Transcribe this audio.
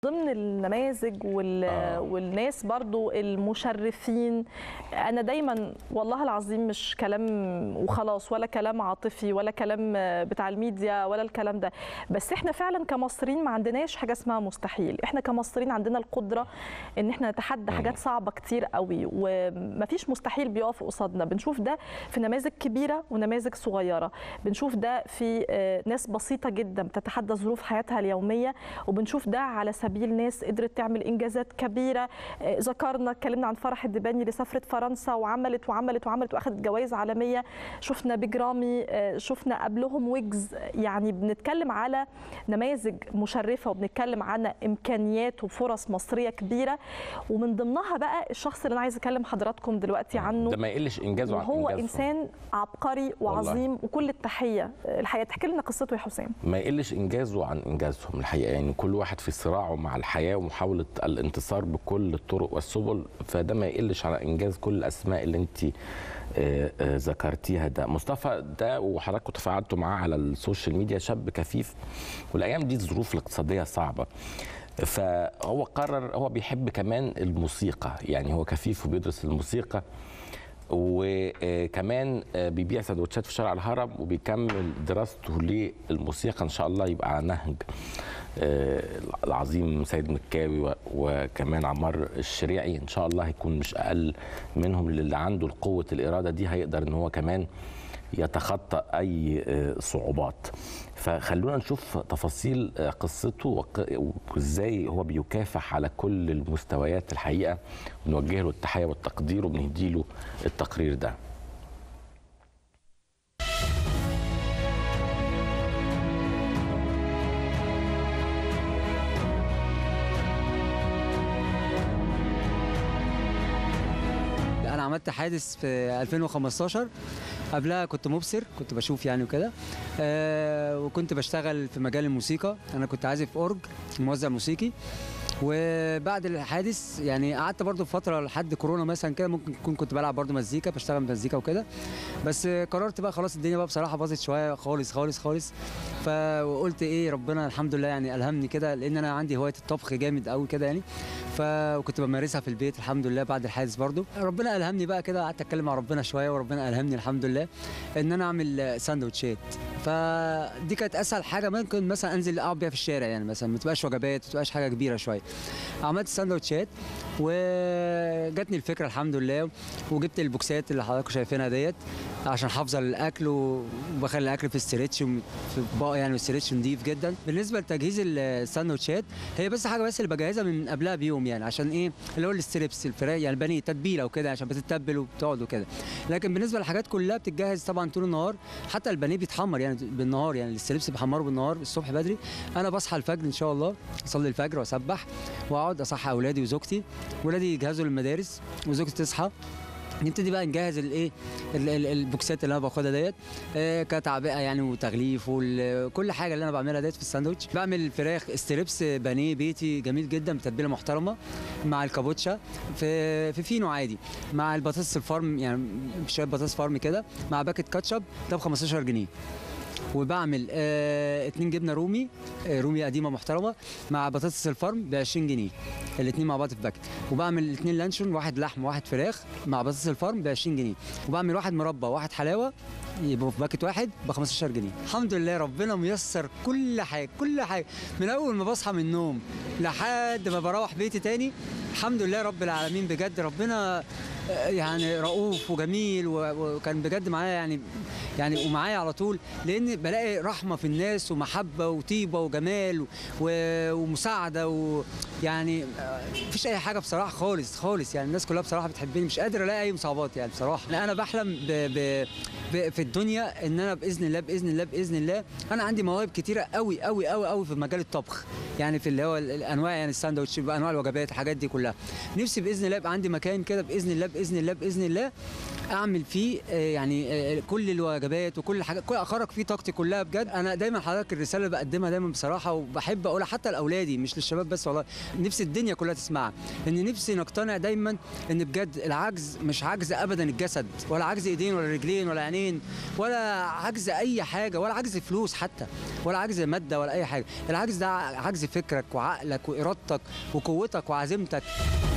ضمن النماذج وال... آه. والناس برضو المشرفين انا دايما والله العظيم مش كلام وخلاص ولا كلام عاطفي ولا كلام بتاع الميديا ولا الكلام ده بس احنا فعلا كمصريين ما عندناش حاجه اسمها مستحيل احنا كمصريين عندنا القدره ان احنا نتحدى حاجات صعبه كتير قوي ومفيش مستحيل بيقف قصادنا بنشوف ده في نماذج كبيره ونماذج صغيره بنشوف ده في آه، ناس بسيطه جدا بتتحدى ظروف حياتها اليوميه وبنشوف ده على سبيل ناس قدرت تعمل انجازات كبيره آه، ذكرنا اتكلمنا عن فرح الدباني اللي سافرت فرنسا وعملت وعملت وعملت واخدت جوائز عالميه شفنا بيج رامي آه، شفنا قبلهم ويجز يعني بنتكلم على نماذج مشرفه وبنتكلم عن امكانيات وفرص مصريه كبيره ومن ضمنها بقى الشخص اللي انا عايز اكلم حضراتكم دلوقتي عنه ده ما يقلش انجازه عن وهو إنجازهم. انسان عبقري وعظيم وكل التحيه الحقيقه تحكي لنا قصته يا حسام ما يقلش انجازه عن انجازهم الحقيقه يعني كل واحد في صراعه مع الحياه ومحاوله الانتصار بكل الطرق والسبل فده ما يقلش على انجاز كل الاسماء اللي انت آه، آه، ذكرتيها ده مصطفى ده وحضراتكم تفاعلتوا معاه على السوشيال ميديا شاب كفيف والايام دي الظروف الاقتصاديه صعبه فهو قرر هو بيحب كمان الموسيقى يعني هو كفيف وبيدرس الموسيقى وكمان بيبيع سندوتشات في شارع الهرم وبيكمل دراسته للموسيقى ان شاء الله يبقى على نهج آه، العظيم سيد مكاوي و- وكمان عمار الشريعي ان شاء الله هيكون مش اقل منهم اللي عنده قوه الاراده دي هيقدر ان هو كمان يتخطى اي آه، صعوبات فخلونا نشوف تفاصيل آه، قصته وق- وازاي هو بيكافح على كل المستويات الحقيقه ونوجه له التحيه والتقدير وبنهدي له التقرير ده انا عملت حادث في 2015 قبلها كنت مبصر كنت بشوف يعني وكده آه وكنت بشتغل في مجال الموسيقى انا كنت عازف اورج موزع موسيقي وبعد الحادث يعني قعدت برضو فتره لحد كورونا مثلا كده ممكن كنت كنت بلعب برضو مزيكا بشتغل مزيكا وكده بس قررت بقى خلاص الدنيا بقى بصراحه باظت شويه خالص خالص خالص فقلت ايه ربنا الحمد لله يعني الهمني كده لان انا عندي هوايه الطبخ جامد قوي كده يعني ف وكنت بمارسها في البيت الحمد لله بعد الحادث برضو ربنا الهمني بقى كده قعدت اتكلم مع ربنا شويه وربنا الهمني الحمد لله ان انا اعمل ساندوتشات فدي كانت اسهل حاجه ممكن مثلا انزل اقعد بيها في الشارع يعني مثلا ما تبقاش وجبات ما تبقاش حاجه كبيره شويه عملت ساندوتشات وجاتني الفكره الحمد لله وجبت البوكسات اللي حضراتكم شايفينها ديت عشان حافظه الاكل وبخلي الاكل في استريتش وم- في اطباق يعني واستريتش نضيف جدا بالنسبه لتجهيز الساندوتشات هي بس حاجه بس اللي بجهزها من قبلها بيوم يعني عشان ايه اللي هو الستريبس الفراخ يعني البانيه تتبيله وكده عشان بتتبل وبتقعد وكده لكن بالنسبه للحاجات كلها بتتجهز طبعا طول النهار حتى البانيه بيتحمر يعني بالنهار يعني الستريبس بيحمره بالنهار الصبح بدري انا بصحى الفجر ان شاء الله اصلي الفجر واسبح واقعد اصحى اولادي وزوجتي ولادي يجهزوا للمدارس وزوجتي تصحى نبتدي بقى نجهز الايه ال- ال- البوكسات اللي انا باخدها ديت آه، كتعبئه يعني وتغليف وكل حاجه اللي انا بعملها ديت في الساندوتش بعمل فراخ ستريبس بانيه بيتي جميل جدا بتتبيله محترمه مع الكابوتشا في في فينو عادي مع البطاطس الفارم يعني شويه بطاطس فارم كده مع باكت كاتشب ده ب 15 جنيه وبعمل آه اتنين جبنه رومي آه رومي قديمه محترمه مع بطاطس الفرم ب 20 جنيه الاثنين مع بعض في باكت وبعمل اثنين لانشون واحد لحم واحد فراخ مع بطاطس الفرم ب 20 جنيه وبعمل واحد مربى واحد حلاوه يبقوا في باكت واحد ب 15 جنيه الحمد لله ربنا ميسر كل حاجه كل حاجه من اول ما بصحى من النوم لحد ما بروح بيتي تاني الحمد لله رب العالمين بجد ربنا آه، يعني رؤوف وجميل و- وكان بجد معايا يعني يعني ومعايا على طول لان بلاقي رحمه في الناس ومحبه وطيبه وجمال و- ومساعده ويعني آه، مفيش اي حاجه بصراحه خالص خالص يعني الناس كلها بصراحه بتحبني مش قادر الاقي اي مصاعبات يعني بصراحه انا بحلم ب ب ب في الدنيا ان انا باذن الله باذن الله باذن الله انا عندي مواهب كتيره قوي قوي قوي قوي في مجال الطبخ يعني في اللي هو ال- الانواع يعني الساندوتش بانواع الوجبات الحاجات دي كلها نفسي باذن الله يبقى عندي مكان كده باذن الله باذن الله باذن الله اعمل فيه آه، يعني آه، كل الوجبات وكل حاجه كل اخرج فيه طاقتي كلها بجد انا دايما حضرتك الرساله اللي بقدمها دايما بصراحه وبحب اقولها حتى لاولادي مش للشباب بس والله نفسي الدنيا كلها تسمعها ان نفسي نقتنع دايما ان بجد العجز مش عجز ابدا الجسد ولا عجز ايدين ولا رجلين ولا عينين يومين ولا عجز اي حاجه ولا عجز فلوس حتى ولا عجز ماده ولا اي حاجه العجز ده عجز فكرك وعقلك وارادتك وقوتك وعزيمتك